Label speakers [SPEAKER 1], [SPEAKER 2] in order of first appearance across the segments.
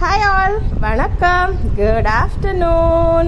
[SPEAKER 1] hi all வணக்கம் good afternoon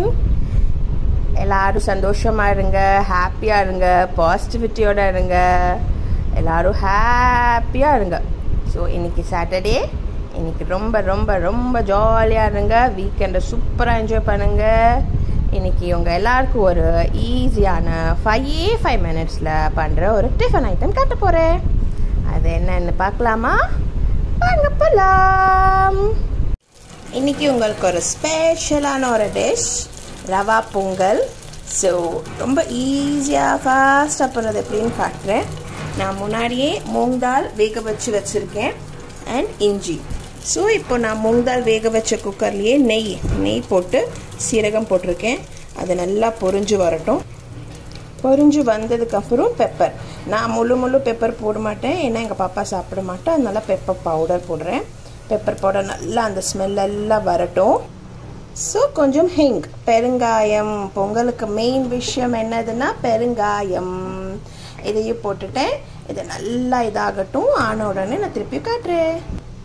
[SPEAKER 1] எல்லாரும் சந்தோஷமா இருங்க ஹாப்பியா இருங்க பாசிட்டிவிட்டியோட இருங்க எல்லாரும் ஹாப்பியா இருங்க ஸோ இன்னைக்கு சாட்டர்டே இன்னைக்கு ரொம்ப ரொம்ப ரொம்ப ஜாலியாக இருங்க வீக்கெண்டை சூப்பராக என்ஜாய் பண்ணுங்க இன்னைக்கு உங்க எல்லாருக்கும் ஒரு ஈஸியான ஃபைவ் ஃபைவ் மினிட்ஸில் பண்ணுற ஒரு டிஃபன் ஐட்டம் காட்ட போகிறேன் அது என்னன்னு பார்க்கலாமா வாங்க போகலாம் இன்னைக்கு உங்களுக்கு ஒரு ஸ்பெஷலான ஒரு டிஷ் ரவா பொங்கல் ஸோ ரொம்ப ஈஸியாக ஃபாஸ்ட்டாக பண்ணுறது எப்படின்னு காட்டுறேன் நான் முன்னாடியே மூங் தால் வேக வச்சு வச்சுருக்கேன் அண்ட் இஞ்சி ஸோ இப்போ நான் மூங் தால் வேக வச்ச குக்கர்லேயே நெய் நெய் போட்டு சீரகம் போட்டிருக்கேன் அது நல்லா பொரிஞ்சு வரட்டும் பொரிஞ்சு வந்ததுக்கப்புறம் பெப்பர் நான் முழு முழு பெப்பர் போட மாட்டேன் ஏன்னா எங்கள் பாப்பா சாப்பிட மாட்டேன் அதனால பெப்பர் பவுடர் போடுறேன் பெப்பர் பவுடர் நல்லா அந்த ஸ்மெல் எல்லாம் வரட்டும் ஸோ கொஞ்சம் ஹிங் பெருங்காயம் பொங்கலுக்கு மெயின் விஷயம் என்னதுன்னா பெருங்காயம் இதையும் போட்டுட்டேன் இது நல்லா இதாகட்டும் ஆன உடனே நான் திருப்பி காட்டுறேன்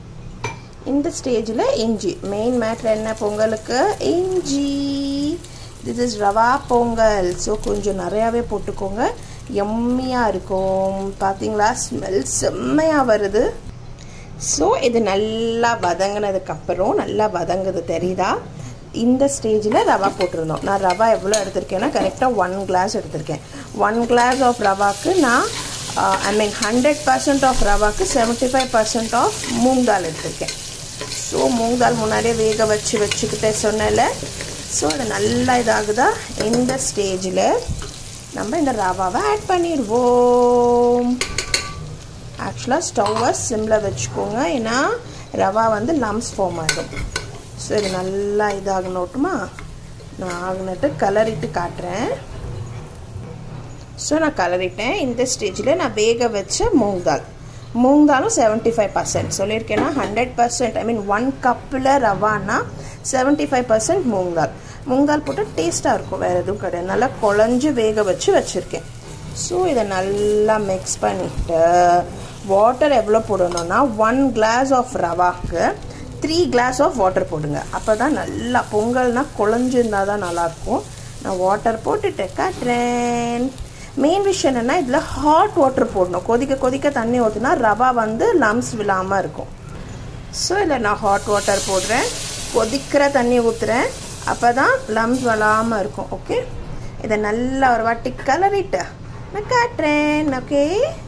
[SPEAKER 1] இந்த ஸ்டேஜில் இஞ்சி மெயின் மேட்ரு என்ன பொங்கலுக்கு இஞ்சி this is rava pongal so கொஞ்சம் நிறையாவே போட்டுக்கோங்க எம்மியாக இருக்கும் பார்த்தீங்களா ஸ்மெல் செம்மையாக வருது ஸோ இது நல்லா வதங்கினதுக்கப்புறம் நல்லா வதங்குது தெரியுதா இந்த ஸ்டேஜில் ரவா போட்டிருந்தோம் நான் ரவா எவ்வளோ எடுத்திருக்கேன்னா கரெக்டாக ஒன் கிளாஸ் எடுத்திருக்கேன் ஒன் கிளாஸ் ஆஃப் ரவாக்கு நான் I mean hundred percent of ரவாக்கு seventy five percent of moong dal எடுத்திருக்கேன் ஸோ மூங் தால் முன்னாடியே வேக வச்சு வச்சுக்கிட்டே சொன்னல ஸோ அது நல்லா இதாகுதா இந்த ஸ்டேஜில் நம்ம இந்த ரவாவை ஆட் பண்ணிடுவோம் ஆக்சுவலாக ஸ்டவ்வை சிம்மில் வச்சுக்கோங்க ஏன்னா ரவா வந்து லம்ஸ் ஃபார்ம் ஆகிடும் ஸோ இது நல்லா இதாகணுட்டுமா நான் ஆகினட்டு கலரிட்டு காட்டுறேன் ஸோ நான் கலரிட்டேன் இந்த ஸ்டேஜில் நான் வேக வச்ச மூங் தால் மூங் தாலும் செவன்ட்டி ஃபைவ் பர்சன்ட் சொல்லியிருக்கேன்னா hundred percent I mean one கப்பில் ரவானா seventy five percent moong dal moong dal போட்டு டேஸ்ட்டாக இருக்கும் வேறு எதுவும் கிடையாது நல்லா குழஞ்சி வேக வச்சு வச்சுருக்கேன் ஸோ இதை நல்லா மிக்ஸ் பண்ணிவிட்டு வாட்டர் எவ்வளோ போடணும்னா ஒன் கிளாஸ் ஆஃப் ரவாக்கு த்ரீ கிளாஸ் ஆஃப் வாட்டர் போடுங்க அப்போ தான் நல்லா பொங்கல்னால் குழஞ்சிருந்தால் தான் நல்லாயிருக்கும் நான் வாட்டர் போட்டுட்டு காட்டுறேன் மெயின் விஷயம் என்னென்னா இதில் ஹாட் வாட்டர் போடணும் கொதிக்க கொதிக்க தண்ணி ஊற்றுனா ரவா வந்து லம்ஸ் விழாமல் இருக்கும் ஸோ இதில் நான் ஹாட் வாட்டர் போடுறேன் கொதிக்கிற தண்ணி ஊற்றுறேன் அப்போ தான் லம்ஸ் விழாமல் இருக்கும் ஓகே இதை நல்லா ஒரு வாட்டி கலரிட்டு நான் காட்டுறேன் ஓகே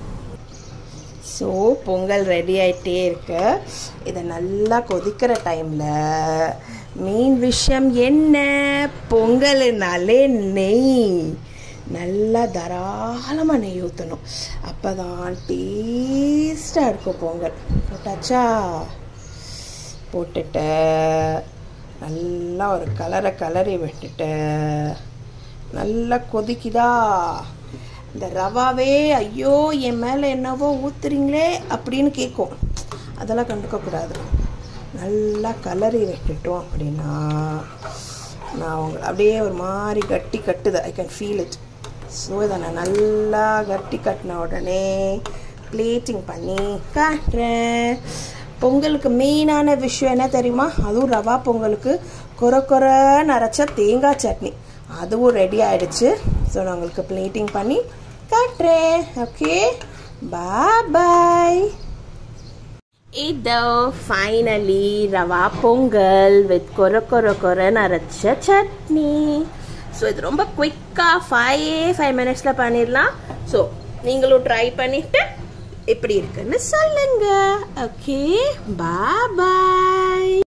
[SPEAKER 1] ஸோ பொங்கல் ரெடி ஆகிட்டே இருக்கு இதை நல்லா கொதிக்கிற டைமில் மெயின் விஷயம் என்ன பொங்கல்னாலே நெய் நல்லா தாராளமாக நெய் ஊற்றணும் அப்போ தான் டேஸ்ட்டாக இருக்கும் பொங்கல் போட்டாச்சா போட்டுட்டு நல்லா ஒரு கலரை கலரி விட்டுட்டு நல்லா கொதிக்குதா இந்த ரவாவே ஐயோ என் மேலே என்னவோ ஊத்துறீங்களே அப்படின்னு கேட்கும் அதெல்லாம் கண்டுக்கக்கூடாது நல்லா கலரி விட்டுட்டோம் அப்படின்னா நான் உங்களை அப்படியே ஒரு மாதிரி கட்டி கட்டுது I can feel it so இதை நான் நல்லா கட்டி கட்டின உடனே பிளேட்டிங் பண்ணி காட்டுறேன் பொங்கலுக்கு மெயினான விஷயம் என்ன தெரியுமா அதுவும் ரவா பொங்கலுக்கு கொர கொர நரைச்ச தேங்காய் சட்னி அதுவும் ரெடி ஆயிடுச்சு ஸோ நான் உங்களுக்கு பிளேட்டிங் பண்ணி காட்டுறேன் ஓகே பாய் இதோ ஃபைனலி ரவா பொங்கல் வித் கொர கொர கொர நரைச்ச சட்னி ஸோ இது ரொம்ப குயிக்காக ஃபைவ் ஃபைவ் மினிட்ஸில் பண்ணிடலாம் ஸோ நீங்களும் ட்ரை பண்ணிட்டு எப்படி இருக்குன்னு சொல்லுங்க ஓகே பாய்